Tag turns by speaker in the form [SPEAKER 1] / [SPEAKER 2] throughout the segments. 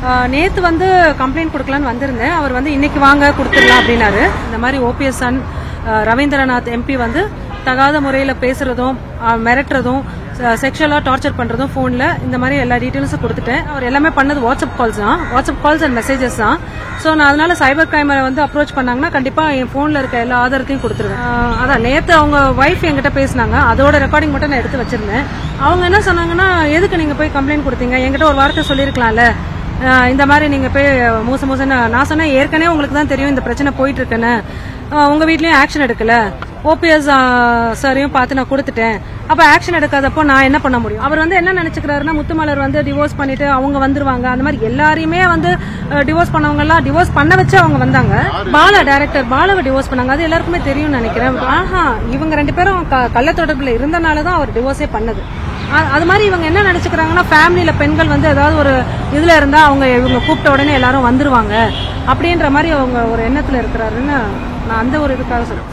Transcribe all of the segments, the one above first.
[SPEAKER 1] நேத்து வந்து கம்ப்ளைண்ட் கொடுக்கலான்னு வந்திருந்தேன் அவர் வந்து இன்னைக்கு வாங்க கொடுத்துடலாம் அப்படின்னாரு இந்த மாதிரி OPS son ah, Ravindranath MP வந்து தகாத முறையில் பேசுறதும் அஹ், மிரட்டுறதும் செக்ஷுவலாக டார்ச்சர் பண்ணுறதும் ஃபோனில் இந்த மாதிரி எல்லா டீட்டெயில்ஸும் கொடுத்துட்டேன் அவர் எல்லாமே பண்ணது வாட்ஸ்அப் கால்ஸ் தான் வாட்ஸ்அப் கால்ஸ் அண்ட் மெசேஜஸ் தான் ஸோ நான் அதனால சைபர் கிரைமை வந்து அப்ரோச் பண்ணாங்கன்னா கண்டிப்பாக என் ஃபோனில் இருக்க எல்லா ஆதாரத்தையும் கொடுத்துருவேன் அஹ், அதான் நேற்று அவங்க ஒய்ஃப் என்கிட்ட பேசினாங்க அதோட ரெக்கார்டிங் மட்டும் நான் எடுத்து வச்சிருந்தேன் அவங்க என்ன சொன்னாங்கன்னா எதுக்கு நீங்கள் போய் கம்ப்ளைண்ட் கொடுத்தீங்க என்கிட்ட ஒரு வார்த்தை சொல்லியிருக்கலாம்ல அஹ் இந்த மாதிரி நீங்க போய் மூச மூசன்னு நான் சொன்னேன் ஏற்கனவே உங்களுக்கு தான் தெரியும் இந்த பிரச்சனை போயிட்டு இருக்குன்னு அஹ் உங்க வீட்லயும் ஆக்ஷன் எடுக்கல ஓபிஎஸ் சாரையும் பார்த்து நான் கொடுத்துட்டேன் அப்ப ஆக்ஷன் எடுக்காதப்போ நான் என்ன பண்ண முடியும் அவர் வந்து என்ன நினைச்சுக்கிறாருன்னா முத்துமலர் வந்து டிவோர்ஸ் பண்ணிட்டு அவங்க வந்துருவாங்க அந்த மாதிரி எல்லாரையுமே வந்து டிவோர்ஸ் பண்ணவங்க எல்லாம் டிவோர்ஸ் பண்ண வச்சு அவங்க வந்தாங்க பாலா டைரக்டர் பாலாவை டிவோர்ஸ் பண்ணாங்க அது எல்லாருக்குமே தெரியும்னு நினைக்கிறேன் ஆஹா இவங்க ரெண்டு பேரும் க- கள்ள தொடர்புல இருந்தனால தான் அவர் டிவோர்ஸே பண்ணது அ- அது மாதிரி இவங்க என்ன நினைச்சுக்கிறாங்கன்னா ஃபேமிலியில பெண்கள் வந்து ஏதாவது ஒரு இதுல இருந்தா அவங்க இவங்க கூப்பிட்ட உடனே எல்லாரும் வந்துருவாங்க அப்படின்ற மாதிரி அவங்க ஒரு எண்ணத்துல இருக்கிறாருன்னு நான் அந்த ஒரு இதுக்காக சொல்றேன்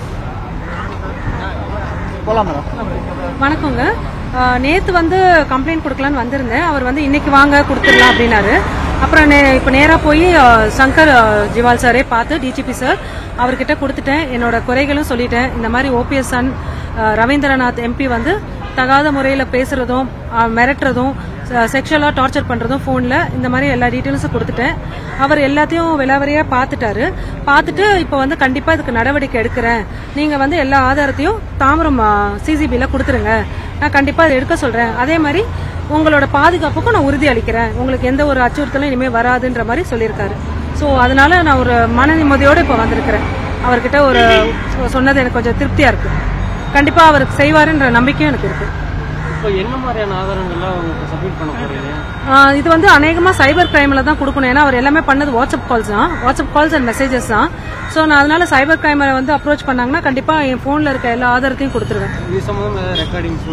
[SPEAKER 2] போலாம் மேடம்
[SPEAKER 1] வணக்கங்க அஹ், நேத்து வந்து கம்ப்ளைண்ட் கொடுக்கலான்னு வந்திருந்தேன் அவர் வந்து இன்னைக்கு வாங்க கொடுத்துடலாம் அப்படின்னாரு அப்புறம் நே இப்போ நேராக போய் அஹ், சங்கர் அஹ், ஜிவால் சாரே பார்த்து டிஜிபி சார் அவர்கிட்ட கொடுத்துட்டேன் என்னோட குறைகளும் சொல்லிட்டேன் இந்த மாதிரி OPS son ah, Ravindranath MP வந்து தகாத முறையில் பேசுறதும் அஹ், மிரட்டுறதும் செக்ஷுவலாக டார்ச்சர் பண்ணுறதும் ஃபோனில் இந்த மாதிரி எல்லா டீட்டெயில்ஸும் கொடுத்துட்டேன் அவர் எல்லாத்தையும் விலாவரியாக பார்த்துட்டாரு பார்த்துட்டு இப்போ வந்து கண்டிப்பாக இதுக்கு நடவடிக்கை எடுக்கிறேன் நீங்கள் வந்து எல்லா ஆதாரத்தையும் தாம்பரம் சிசிபியில் கொடுத்துருங்க நான் கண்டிப்பாக அதை எடுக்க சொல்கிறேன் அதே மாதிரி உங்களோட பாதுகாப்புக்கும் நான் உறுதி அளிக்கிறேன் உங்களுக்கு எந்த ஒரு அச்சுறுத்தலும் இனிமேல் வராதுன்ற மாதிரி சொல்லியிருக்காரு ஸோ அதனால நான் ஒரு மன நிம்மதியோடு இப்போ வந்திருக்கிறேன் அவர்கிட்ட ஒரு சொன்னது எனக்கு கொஞ்சம் திருப்தியாக இருக்கு கண்டிப்பாக அவருக்கு செய்வாருன்ற நம்பிக்கையும் எனக்கு இருக்குது
[SPEAKER 2] இப்போ என்ன மாதிரியான ஆதாரங்கள்லாம் உங்களுக்கு சப்மிட் பண்ண போறீங்க
[SPEAKER 1] ஆஹ் இது வந்து அநேகமா சைபர் கிரைம்ல தான் கொடுக்கணும் ஏன்னா அவர் எல்லாமே பண்ணது வாட்ஸ்அப் கால்ஸ் தான் வாட்ஸ்அப் கால்ஸ் அண்ட் மெசேஜஸ் தான் ஸோ நான் அதனால சைபர் கிரைமை வந்து அப்ரோச் பண்ணாங்கன்னா கண்டிப்பா என் போன்ல இருக்க எல்லா ஆதாரத்தையும் கொடுத்துருவேன்
[SPEAKER 2] இது சம்மந்தம் ஏதாவது ரெக்கார்டிங்ஸ்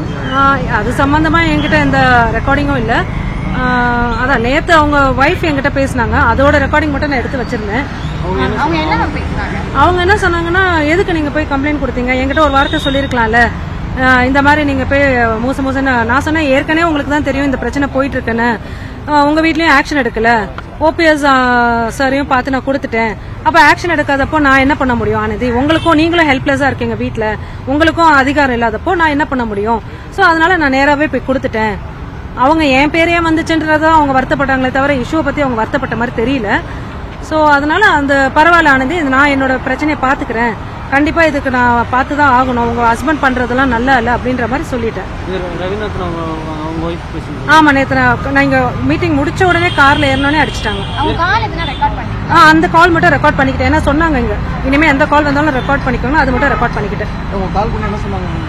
[SPEAKER 1] ஆஹ் அது சம்பந்தமா என்கிட்ட எந்த ரெக்கார்டிங்கும் இல்ல ஆஹ் அதான் நேத்து அவங்க ஒய்ஃப் என்கிட்ட பேசினாங்க அதோட ரெக்கார்டிங் மட்டும் நான் எடுத்து வச்சிருந்தேன்
[SPEAKER 3] அவங்க என்ன பேசுறாங்க
[SPEAKER 1] அவங்க என்ன சொன்னாங்கன்னா எதுக்கு நீங்க போய் கம்ப்ளைண்ட் கொடுத்தீங்க என்கிட்ட ஒரு வார்த்தை சொல்லியிருக்கலாம்ல அஹ் இந்த மாதிரி நீங்க போய் மூச மூசன்னு நான் சொன்னேன் ஏற்கனவே உங்களுக்கு தான் தெரியும் இந்த பிரச்சனை போயிட்டு இருக்குன்னு அஹ் உங்க வீட்லயும் ஆக்ஷன் எடுக்கல ஓபிஎஸ் சாரையும் பார்த்து நான் கொடுத்துட்டேன் அப்ப ஆக்ஷன் எடுக்காதப்போ நான் என்ன பண்ண முடியும் ஆனதி உங்களுக்கும் நீங்களும் ஹெல்ப்லெஸ்ஸா இருக்கீங்க வீட்ல உங்களுக்கும் அதிகாரம் இல்லாதப்போ நான் என்ன பண்ண முடியும் சோ அதனால நான் நேராவே போய் கொடுத்துட்டேன் அவங்க என் பேரையே வந்துச்சுன்றதா அவங்க வருத்தப்பட்டாங்களே தவிர இஷ்யூவை பத்தி அவங்க வருத்தப்பட்ட மாதிரி தெரியல ஸோ அதனால அந்த பரவாயில்ல ஆனது இது நான் என்னோட பிரச்சனையை பார்த்துக்கிறேன் கண்டிப்பா இதுக்கு நான் பார்த்து தான் ஆகணும் உங்க ஹஸ்பண்ட் பண்றதெல்லாம் நல்லா இல்லை அப்படின்ற மாதிரி சொல்லிட்டேன்
[SPEAKER 2] இது ரவீந்திரநாத் அவங்க அவங்க ஒய்ஃப் பேசுங்க
[SPEAKER 1] ஆமா நேற்று நான் நான் இங்க மீட்டிங் முடிச்ச உடனே கார்ல ஏறினோடனே அடிச்சிட்டாங்க
[SPEAKER 3] அவங்க கால் எதுனா ரெக்கார்ட் பண்ணி
[SPEAKER 1] ஆ அந்த கால் மட்டும் ரெக்கார்ட் பண்ணிக்கிட்டேன் ஏன்னா சொன்னாங்க இங்க இனிமே எந்த கால் வந்தாலும் ரெக்கார்ட் பண்ணிக்கணும் அது மட்டும் ரெக்கார்ட் பண்ணிக்கிட்டேன்
[SPEAKER 2] அவங்க கால் பண்ணி என்ன சொன்னாங்க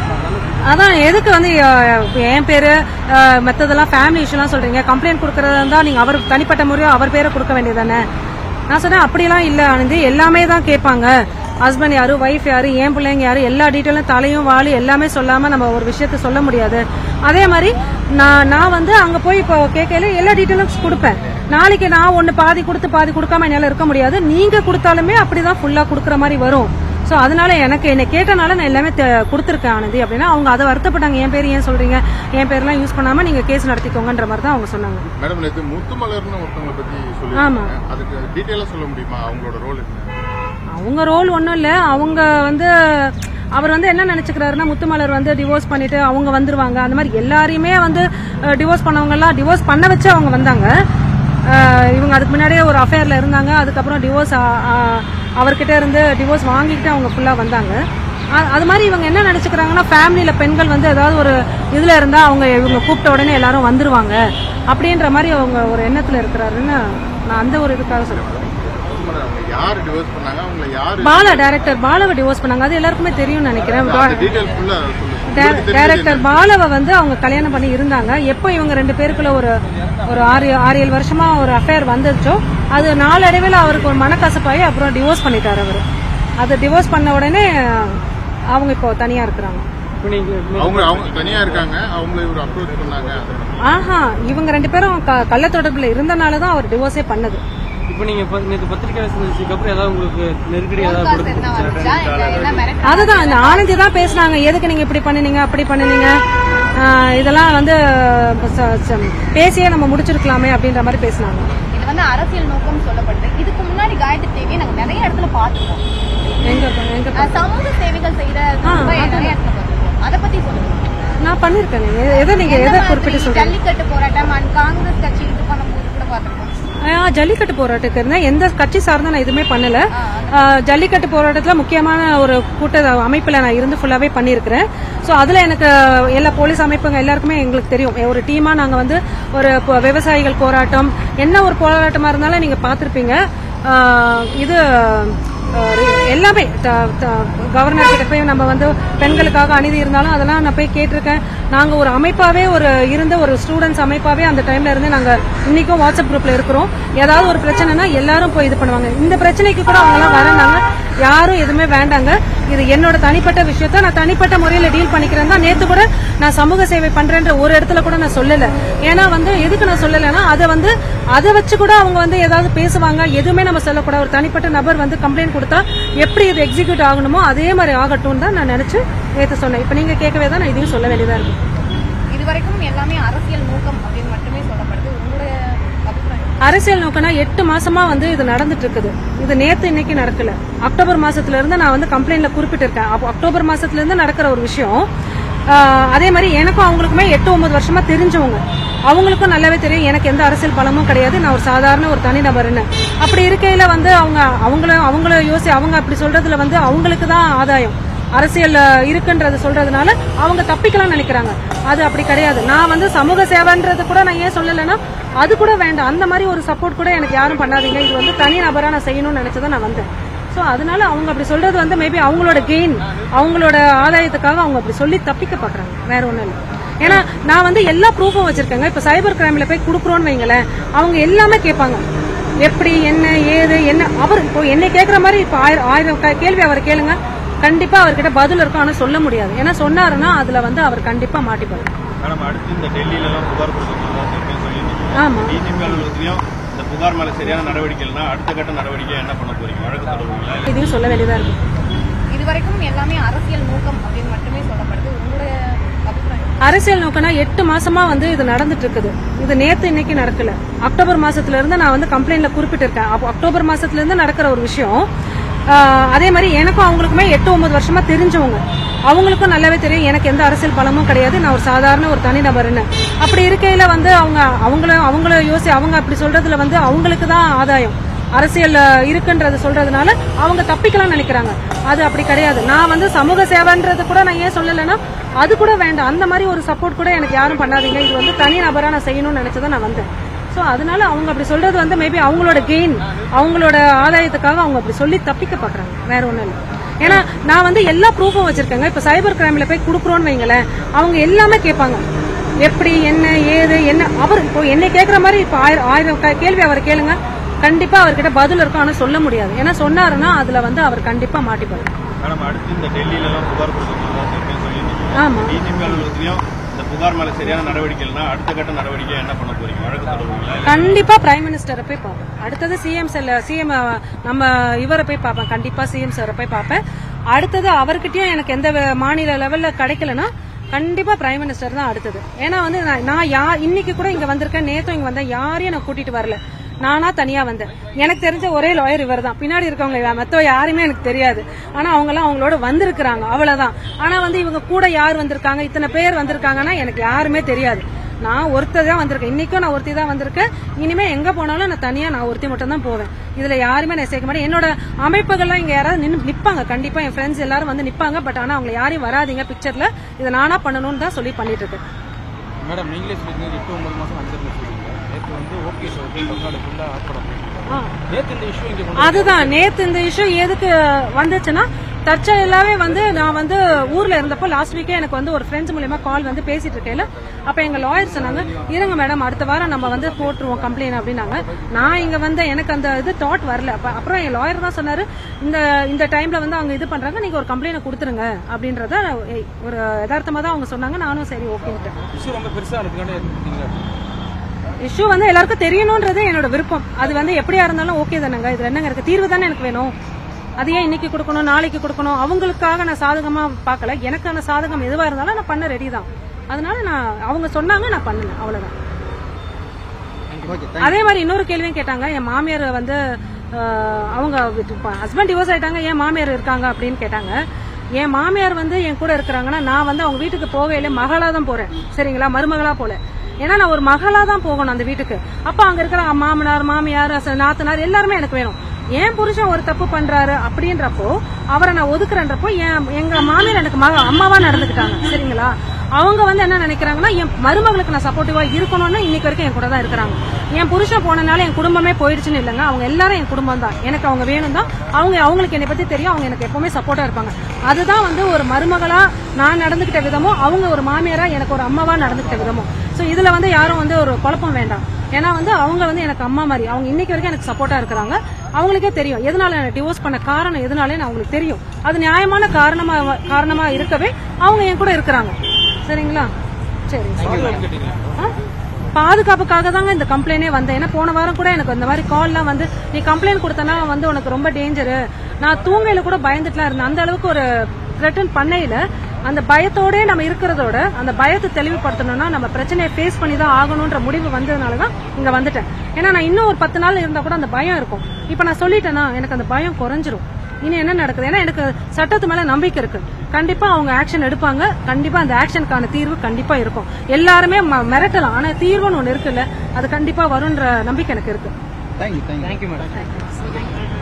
[SPEAKER 1] அதான் எதுக்கு வந்து அஹ், என் பேரு அஹ், மத்ததெல்லாம் ஃபேமிலி இஷ்யூலாம் சொல்றீங்க கம்ப்ளைண்ட் கொடுக்கறதா இருந்தா நீங்க அவர் தனிப்பட்ட முறையோ அவர் பேரை கொடுக்க வேண்டியதானே நான் சொன்னேன் அப்படிலாம் இல்ல ஆனந்தி எல்லாமே தான் கேட்பாங்க ஹஸ்பண்ட் யாரு ஒய்ஃப் யாரு என் பிள்ளைங்க யாரு எல்லா டீட்டெயிலும் தலையும் வாலி எல்லாமே சொல்லாம நம்ம ஒரு விஷயத்த சொல்ல முடியாது அதே மாதிரி நான் நான் வந்து அங்க போய் இப்போ கேட்கல எல்லா டீட்டெயிலும் கொடுப்பேன் நாளைக்கு நான் ஒன்னு பாதி கொடுத்து பாதி கொடுக்காம என்னால இருக்க முடியாது நீங்க கொடுத்தாலுமே அப்படிதான் ஃபுல்லா கொடுக்குற மாதிரி வரும் சோ அதனால எனக்கு என்னை கேட்டனால நான் எல்லாமே தெ- கொடுத்திருக்கேன் ஆனந்தி அப்படின்னா அவங்க அதை வருத்தப்பட்டாங்க என் பேர் ஏன் சொல்றீங்க என் பேர்லாம் யூஸ் பண்ணாம நீங்க கேஸ் நடத்திக்கோங்கன்ற மாதிரி தான் அவங்க சொன்னாங்க
[SPEAKER 4] மேடம் நேற்று முத்துமலர்னு ஒருத்தவங்களை பத்தி
[SPEAKER 1] ஆமா.
[SPEAKER 4] சொல்லியிருக்காங்க அதுக்கு டீட்டெயிலா சொல்ல முடியுமா அவங்களோட ரோல் என்ன
[SPEAKER 1] அவங்க ரோல் ஒன்றும் இல்லை அவங்க வந்து அவர் வந்து என்ன நினைச்சுக்கிறாருன்னா முத்துமலர் வந்து டிவோர்ஸ் பண்ணிட்டு அவங்க வந்துருவாங்க அந்த மாதிரி எல்லாரையுமே வந்து டிவோர்ஸ் பண்ணவங்க எல்லாம் டிவோர்ஸ் பண்ண வச்சு அவங்க வந்தாங்க அஹ், இவங்க அதுக்கு முன்னாடியே ஒரு அஃபேர்ல இருந்தாங்க அதுக்கப்புறம் டிவோர்ஸ் அவர்கிட்ட இருந்து டிவோர்ஸ் வாங்கிட்டு அவங்க ஃபுல்லா வந்தாங்க அ- அது மாதிரி இவங்க என்ன நினைச்சுக்கிறாங்கன்னா ஃபேமிலியில பெண்கள் வந்து ஏதாவது ஒரு இதுல இருந்தா அவங்க இவங்க கூப்பிட்ட உடனே எல்லாரும் வந்துருவாங்க அப்படின்ற மாதிரி அவங்க ஒரு எண்ணத்துல இருக்கிறாருன்னு நான் அந்த ஒரு இதுக்காக சொல்றேன்
[SPEAKER 4] முத்துமலர் அவங்க யார் டிவோர்ஸ் பண்ணாங்க அவங்கள யாரு
[SPEAKER 1] பாலா டைரக்டர் பாலாவை டிவோர்ஸ் பண்ணாங்க அது எல்லாருக்குமே தெரியும்னு நினைக்கிறேன்
[SPEAKER 4] அந்த டீட்டெயில் ஃபுல்லா சொல்லுங்க உங்களுக்கு தெரிஞ்சது
[SPEAKER 1] டைரக்டர் பாலாவை வந்து அவங்க கல்யாணம் பண்ணி இருந்தாங்க எப்போ இவங்க ரெண்டு பேருக்குள்ள ஒரு ஒரு ஆறு ஆறு ஏழு வருஷமா ஒரு அஃபேர் வந்துச்சோ அது நாளடைவில் அவருக்கு ஒரு மனக்கசப்பாகி அப்புறம் டிவோர்ஸ் பண்ணிட்டாரு அவர் அது டிவோர்ஸ் பண்ண உடனே அவங்க இப்போ தனியா இருக்கிறாங்க
[SPEAKER 2] இப்போ நீங்க
[SPEAKER 4] அவங்க அவங்க தனியா இருக்காங்க அவங்கள இவர் அப்ரோச் பண்ணாங்க
[SPEAKER 1] ஆஹா இவங்க ரெண்டு பேரும் க- கள்ள தொடர்புல இருந்தனால தான் அவர் டிவோர்ஸே பண்ணது
[SPEAKER 2] இப்போ நீங்க ப- நேத்து பத்திரிக்கை சந்திச்சதுக்கு அப்புறம் ஏதாவது உங்களுக்கு நெருக்கடி ஏதாவது
[SPEAKER 3] காசு என்ன வந்துச்சா
[SPEAKER 2] கொடுத்துருச்சா
[SPEAKER 3] இல்ல என்ன மிரட்டல்
[SPEAKER 1] அதுதான் இந்த ஆனந்தி தான் பேசுனாங்க எதுக்கு நீங்க இப்படி பண்ணுனீங்க அப்படி பண்ணுனீங்க ஆஹ் இதெல்லாம் வந்து ச- ச- பேசியே நம்ம முடிச்சிருக்கலாமே அப்படின்ற மாதிரி பேசினாங்க
[SPEAKER 3] இது வந்து அரசியல் நோக்கம் சொல்லப்படுது இதுக்கு முன்னாடி காயத்ரி தேவியை நாங்க நிறைய இடத்துல பார்த்துருக்கோம்
[SPEAKER 1] எங்க எங்க
[SPEAKER 3] அஹ் சமூக சேவைகள் செய்யற
[SPEAKER 1] ஆ,
[SPEAKER 3] நிறைய இடத்துல பார்த்திருக்கோம். அதை பத்தி சொல்லுங்க
[SPEAKER 1] நான் பண்ணிருக்கேன் எதை நீங்க
[SPEAKER 3] எந்த
[SPEAKER 1] எதை
[SPEAKER 3] மாதிரி
[SPEAKER 1] குறிப்பிட்டு சொல்றீங்க
[SPEAKER 3] ஜல்லிக்கட்டு போராட்டம் and காங்கிரஸ் கட்சி இது பண்ணும்போது கூட பார்த்திருக்கோம்
[SPEAKER 1] ஆ, ஜல்லிக்கட்டு போராட்டத்துக்கு இருந்தேன் எந்த கட்சி சார்ந்த நான் எதுவுமே பண்ணல ஆ, ஜல்லிக்கட்டு போராட்டத்துல முக்கியமான ஒரு கூட்ட அமைப்புல நான் இருந்து ஃபுல்லாவே பண்ணியிருக்கிறேன் ஸோ அதுல எனக்கு எல்லா போலீஸ் அமைப்புங்க எல்லாருக்குமே எங்களுக்கு தெரியும் ஒரு டீமா நாங்க வந்து ஒரு பொ- விவசாயிகள் போராட்டம் என்ன ஒரு போராட்டமா இருந்தாலும் நீங்க பார்த்திருப்பீங்க ஆ, இது ஆ, எல்லாமே கவர்னர் கிட்ட போய் நம்ம வந்து பெண்களுக்காக அநீதி இருந்தாலும் அதெல்லாம் நான் போய் கேட்டிருக்கேன் நாங்க ஒரு அமைப்பாவே ஒரு இருந்த ஒரு ஸ்டூடெண்ட்ஸ் அமைப்பாவே அந்த டைம்ல இருந்து நாங்க இன்னைக்கும் வாட்ஸ்அப் குரூப்ல இருக்கிறோம் ஏதாவது ஒரு பிரச்சனைனா எல்லாரும் போய் இது பண்ணுவாங்க இந்த பிரச்சனைக்கு கூட அவங்க எல்லாம் வரனாங்க யாரும் எதுவுமே வேண்டாங்க இது என்னோட தனிப்பட்ட விஷயத்த நான் தனிப்பட்ட முறையில டீல் பண்ணிக்கிறேன் தான் நேத்து கூட நான் சமூக சேவை பண்றேன்ற ஒரு இடத்துல கூட நான் சொல்லல ஏன்னா வந்து எதுக்கு நான் சொல்லலைன்னா அதை வந்து அதை வச்சு கூட அவங்க வந்து ஏதாவது பேசுவாங்க எதுவுமே நம்ம சொல்லக்கூடாது ஒரு தனிப்பட்ட நபர் வந்து கம்ப்ளைண்ட் கொடுத்தா எப்படி இது எக்ஸிக்யூட் ஆகணுமோ அதே மாதிரி ஆகட்டும் தான் நான் நினைச்சு நேத்து சொன்னேன் இப்ப நீங்க கேட்கவே தான் நான் இதையும் சொல்ல வேண்டியதா இருக்கு
[SPEAKER 3] இது வரைக்கும் எல்லாமே அரசியல் நோக்கம் அப்படின்னு மட்டுமே சொல்லப்படுது உங்களுடைய அபிப்பிராயம்
[SPEAKER 1] அரசியல் நோக்கம்னா எட்டு மாசமா வந்து இது நடந்துட்டு இருக்குது இது நேத்து இன்னைக்கு நடக்கல அக்டோபர் மாசத்துல இருந்து நான் வந்து கம்ப்ளைண்ட்ல குறிப்பிட்டிருக்கேன் அப்போ அக்டோபர் மாசத்துல இருந்து நடக்கிற ஒரு விஷயம் ஆஹ், அதே மாதிரி எனக்கும் அவங்களுக்குமே எட்டு ஒன்பது வருஷமா தெரிஞ்சவங்க அவங்களுக்கும் நல்லாவே தெரியும் எனக்கு எந்த அரசியல் பலமும் கிடையாது நான் ஒரு சாதாரண ஒரு தனிநபர்னு அப்படி இருக்கையில வந்து அவங்க அவங்கள அவங்கள யோசி அவங்க அப்படி சொல்றதுல வந்து அவங்களுக்கு தான் ஆதாயம் அரசியல் இருக்குன்றது சொல்றதுனால அவங்க தப்பிக்கலாம் நினைக்கிறாங்க அது அப்படி கிடையாது நான் வந்து சமூக சேவைன்றது கூட நான் ஏன் சொல்லலைன்னா அது கூட வேண்டாம் அந்த மாதிரி ஒரு சப்போர்ட் கூட எனக்கு யாரும் பண்ணாதீங்க இது வந்து தனி நபரா நான் செய்யணும்னு நினைச்சதான் நான் வந்தேன் சோ அதனால அவங்க அப்படி சொல்றது வந்து மேபி அவங்களோட கெயின் அவங்களோட ஆதாயத்துக்காக அவங்க அப்படி சொல்லி தப்பிக்க பாக்குறாங்க வேற ஒண்ணும் இல்லை ஏன்னா நான் வந்து எல்லா ப்ரூஃபும் வச்சிருக்கேங்க இப்ப சைபர் கிரைம்ல போய் கொடுக்குறோன்னு வைங்களேன் அவங்க எல்லாமே கேட்பாங்க எப்படி என்ன ஏது என்ன அவர் இப்போ என்னை கேக்குற மாதிரி இப்ப ஆயிரம் ஆயிரம் க- கேள்வி அவர் கேளுங்க கண்டிப்பா அவர்கிட்ட பதில் இருக்கும் ஆனா சொல்ல முடியாது ஏன்னா சொன்னாருன்னா அதுல வந்து அவர் கண்டிப்பா மாட்டிப்பாரு
[SPEAKER 5] மேடம் அடுத்து இந்த டெல்லியில எல்லாம் புகார் கொடுக்கறதா சொல்லியிருந்தீங்க
[SPEAKER 1] ஆமா
[SPEAKER 5] டிஜிபி அலுவலகத்திலையும் இந்த புகார் மேல சரியான நடவடிக்கை இல்லைன்னா அடுத்த கட்ட நடவடிக்கை என்ன பண்ண போறீங்க வழக்கு தொடருவீங்களா இல்ல
[SPEAKER 1] இதையும் சொல்ல வேண்டியதா இருக்கு
[SPEAKER 3] இது வரைக்கும் எல்லாமே அரசியல் நோக்கம் அப்படின்னு மட்டுமே சொல்லப்படுது உங்களுடைய அபிப்பிராயம்
[SPEAKER 1] அரசியல் நோக்கம்னா எட்டு மாசமா வந்து இது நடந்துட்டு இருக்குது இது நேத்து இன்னைக்கு நடக்கல அக்டோபர் மாசத்துல இருந்து நான் வந்து கம்ப்ளைண்ட்ல குறிப்பிட்டிருக்கேன் அப்போ அக்டோபர் மாசத்துல இருந்து நடக்கிற ஒரு விஷயம் ஆஹ், அதே மாதிரி எனக்கும் அவங்களுக்குமே எட்டு ஒன்பது வருஷமா தெரிஞ்சவங்க அவங்களுக்கும் நல்லாவே தெரியும் எனக்கு எந்த அரசியல் பலமும் கிடையாது நான் ஒரு சாதாரண ஒரு தனிநபர்னு அப்படி இருக்கையில வந்து அவங்க அவங்கள அவங்கள யோசி அவங்க அப்படி சொல்றதுல வந்து அவங்களுக்கு தான் ஆதாயம் அரசியல் இருக்குன்றது சொல்றதுனால அவங்க தப்பிக்கலாம் நினைக்கிறாங்க அது அப்படி கிடையாது நான் வந்து சமூக சேவைன்றது கூட நான் ஏன் சொல்லலைன்னா அது கூட வேண்டாம் அந்த மாதிரி ஒரு சப்போர்ட் கூட எனக்கு யாரும் பண்ணாதீங்க இது வந்து தனி நபரா நான் செய்யணும்னு நினைச்சதான் நான் வந்தேன் சோ அதனால அவங்க அப்படி சொல்றது வந்து மேபி அவங்களோட கெயின் அவங்களோட ஆதாயத்துக்காக அவங்க அப்படி சொல்லி தப்பிக்க பாக்குறாங்க வேற ஒண்ணும் இல்லை ஏன்னா நான் வந்து எல்லா ப்ரூஃபும் வச்சிருக்கேங்க இப்ப சைபர் கிரைம்ல போய் கொடுக்குறோன்னு வைங்களேன் அவங்க எல்லாமே கேட்பாங்க எப்படி என்ன ஏது என்ன அவர் இப்போ என்னை கேக்குற மாதிரி இப்ப ஆயிரம் ஆயிரம் க- கேள்வி அவர் கேளுங்க கண்டிப்பா அவர்கிட்ட பதில் இருக்கும் ஆனா சொல்ல முடியாது ஏன்னா சொன்னாருன்னா அதுல வந்து அவர் கண்டிப்பா மாட்டிப்பாரு
[SPEAKER 5] மேடம் அடுத்து இந்த டெல்லியில எல்லாம் புகார் கொடுக்கறதா சொல்லியிருந்தீங்க
[SPEAKER 1] ஆமா
[SPEAKER 5] டிஜிபி அலுவலகத்திலையும் இந்த புகார் மேல சரியான நடவடிக்கை இல்லைன்னா அடுத்த கட்ட நடவடிக்கை என்ன பண்ண போறீங்க வழக்கு தொடருவீங்களா இல்ல
[SPEAKER 1] கண்டிப்பா பிரைம் மினிஸ்டரை போய் பார்ப்பேன் அடுத்தது சிஎம் செல்ல சிஎம் நம்ம இவரை போய் பார்ப்பேன் கண்டிப்பா சிஎம் சாரை போய் பார்ப்பேன் அடுத்தது அவர்கிட்டயும் எனக்கு எந்த வே- மாநில லெவல்ல கிடைக்கலனா கண்டிப்பா பிரைம் மினிஸ்டர் தான் அடுத்தது ஏன்னா வந்து நான் நான் யா இன்னைக்கு கூட இங்க வந்திருக்கேன் நேத்தும் இங்க வந்தேன் யாரையும் நான் கூட்டிட்டு வரல நானா தனியா வந்தேன் எனக்கு தெரிஞ்ச ஒரே லாயர் இவர் தான் பின்னாடி இருக்கவங்க மத்த யாருமே எனக்கு தெரியாது ஆனா அவங்க எல்லாம் அவங்களோட வந்திருக்கிறாங்க அவ்வளவுதான் ஆனா வந்து இவங்க கூட யார் வந்திருக்காங்க இத்தனை பேர் வந்திருக்காங்கன்னா எனக்கு யாருமே தெரியாது நான் ஒருத்தர் தான் வந்திருக்கேன் இன்னைக்கும் நான் ஒருத்தி தான் வந்திருக்கேன் இனிமே எங்க போனாலும் நான் தனியா நான் ஒருத்தி மட்டும் தான் போவேன் இதுல யாருமே நான் சேர்க்க மாட்டேன் என்னோட அமைப்புகள்லாம் இங்க யாராவது நின்னு நிப்பாங்க கண்டிப்பா என் ஃப்ரெண்ட்ஸ் எல்லாரும் வந்து நிப்பாங்க பட் ஆனா அவங்க யாரையும் வராதீங்க பிக்சர்ல இதை நானா பண்ணணும்னு தான் சொல்லி பண்ணிட்டு இருக்கேன்
[SPEAKER 2] மேடம் நீங்களே சொல்லிருந்தீங்க எட்டு ஒன்பது மாசம் வந்துருந்து சொல்லுங்க நேற்று வந்து ஓகே சார் தமிழ்நாடு ஃபுல்லாக ஆர்ப்பாட்டம் பண்ணிருக்காங்க.
[SPEAKER 1] ஆ.
[SPEAKER 2] நேற்று இந்த இஷ்யூ இங்கே கொண்டு
[SPEAKER 1] அதுதான் நேத்து இந்த இஷ்யூ எதுக்கு வந்துச்சுன்னா தற்செயலாவே வந்து நான் வந்து ஊர்ல இருந்தப்போ லாஸ்ட் வீக்கே எனக்கு வந்து ஒரு ஃப்ரெண்ட்ஸ் மூலியமா கால் வந்து பேசிட்டு இருக்கேன் அப்ப எங்க லாயர் சொன்னாங்க இருங்க மேடம் அடுத்த வாரம் நம்ம வந்து போட்டுருவோம் கம்ப்ளைண்ட் அப்படின்னாங்க நான் இங்க வந்து எனக்கு அந்த இது தாட் வரல அப்ப அப்புறம் என் லாயர் தான் சொன்னாரு இந்த இந்த டைம்ல வந்து அவங்க இது பண்றாங்க நீங்க ஒரு கம்ப்ளைண்ட் கொடுத்துருங்க அப்படின்றத ஒரு யதார்த்தமா தான் அவங்க சொன்னாங்க நானும் சரி ஓகேன்ட்டு
[SPEAKER 2] இஷ்யூ ரொம்ப பெருசாக இருக்கிறதுக்காண்டி எடுத்துக்கிட்டீங்களா
[SPEAKER 1] இஷ்யூ வந்து எல்லாருக்கும் தெரியணும்ன்றது என்னோட விருப்பம் அது வந்து எப்படியா இருந்தாலும் ஓகே தானேங்க இதுல என்னங்க இருக்கு தீர்வு தானே எனக்கு வேணும் அது ஏன் இன்னைக்கு கொடுக்கணும் நாளைக்கு கொடுக்கணும் அவங்களுக்காக நான் சாதகமா பார்க்கல எனக்கான சாதகம் எதுவா இருந்தாலும் நான் பண்ண ரெடி தான் அதனால நான் அவங்க சொன்னாங்க நான் பண்ணினேன் அவ்வளவுதான்
[SPEAKER 6] ஓகே
[SPEAKER 1] அதே மாதிரி இன்னொரு கேள்வியும் கேட்டாங்க என் மாமியார் வந்து அஹ், அவங்க ஹஸ்பண்ட் டிவோர்ஸ் ஆயிட்டாங்க என் மாமியார் இருக்காங்க அப்படின்னு கேட்டாங்க என் மாமியார் வந்து என் கூட இருக்கிறாங்கன்னா நான் வந்து அவங்க வீட்டுக்கு போகையில மகளா தான் போறேன் சரிங்களா மருமகளா போல ஏன்னா நான் ஒரு மகளா தான் போகணும் அந்த வீட்டுக்கு அப்ப அங்க இருக்கிற மாமனார் மாமியார் அச- நாத்தனார் எல்லாருமே எனக்கு வேணும் என் புருஷன் ஒரு தப்பு பண்றாரு அப்படின்றப்போ அவரை நான் ஒதுக்குறேன்றப்போ என் எங்க மாமியார் எனக்கு மக அம்மாவா நடந்துக்கிட்டாங்க சரிங்களா அவங்க வந்து என்ன நினைக்கிறாங்கன்னா என் மருமகளுக்கு நான் சப்போர்ட்டிவா இருக்கணும்னு இன்னைக்கு வரைக்கும் என் கூட தான் இருக்கிறாங்க என் புருஷன் போனனால என் குடும்பமே போயிடுச்சுன்னு இல்லைங்க அவங்க எல்லாரும் என் குடும்பம் தான் எனக்கு அவங்க வேணும் தான் அவங்க அவங்களுக்கு என்னை பத்தி தெரியும் அவங்க எனக்கு எப்பவுமே சப்போர்ட்டா இருப்பாங்க அதுதான் வந்து ஒரு மருமகளா நான் நடந்துகிட்ட விதமும் அவங்க ஒரு மாமியாரா எனக்கு ஒரு அம்மாவா நடந்துகிட்ட விதமும் சோ இதுல வந்து யாரும் வந்து ஒரு குழப்பம் வேண்டாம் ஏன்னா வந்து அவங்க வந்து எனக்கு அம்மா மாதிரி அவங்க இன்னைக்கு வரைக்கும் எனக்கு சப்போர்ட்டா இருக்கிறாங்க அவங்களுக்கே தெரியும் எதனால எனக்கு டிவோர்ஸ் பண்ண காரணம் எதனாலே அவங்களுக்கு தெரியும் அது நியாயமான காரணமா காரணமா இருக்கவே அவங்க என் கூட இருக்கிறாங்க சரிங்களா சரி ஆ? பாதுகாப்புக்காக தாங்க இந்த கம்ப்ளைண்டே வந்தேன் ஏன்னா போன வாரம் கூட எனக்கு இந்த மாதிரி கால்லாம் வந்து நீ கம்ப்ளைண்ட் கொடுத்தனா வந்து உனக்கு ரொம்ப டேஞ்சரு நான் தூங்கையில கூட பயந்துட்டுலாம் இருந்தேன் அந்த அளவுக்கு ஒரு த்ரெட்டன் பண்ணையில அந்த பயத்தோட நம்ம இருக்கிறதோட அந்த பயத்தை தெளிவுபடுத்தணும்னா நம்ம பிரச்சனையை ஃபேஸ் பண்ணி தான் ஆகணும்ன்ற முடிவு வந்ததுனால தான் இங்க வந்துட்டேன் ஏன்னா நான் இன்னும் ஒரு பத்து நாள் இருந்தா கூட அந்த பயம் இருக்கும் இப்ப நான் சொல்லிட்டேன்னா எனக்கு அந்த பயம் குறைஞ்சிரும் இனி என்ன நடக்குது ஏன்னா எனக்கு சட்டத்து மேல நம்பிக்கை இருக்கு கண்டிப்பா அவங்க ஆக்ஷன் எடுப்பாங்க கண்டிப்பா அந்த ஆக்ஷனுக்கான தீர்வு கண்டிப்பா இருக்கும் எல்லாருமே ம- மிரட்டலாம் ஆனா தீர்வுன்னு ஒண்ணு இருக்குல்ல அது கண்டிப்பா வரும்ன்ற நம்பிக்கை எனக்கு இருக்கு
[SPEAKER 6] தேங்க்யூ தேங்க்யூ
[SPEAKER 2] தேங்க்யூ மேடம்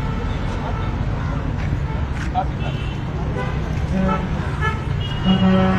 [SPEAKER 6] ஆ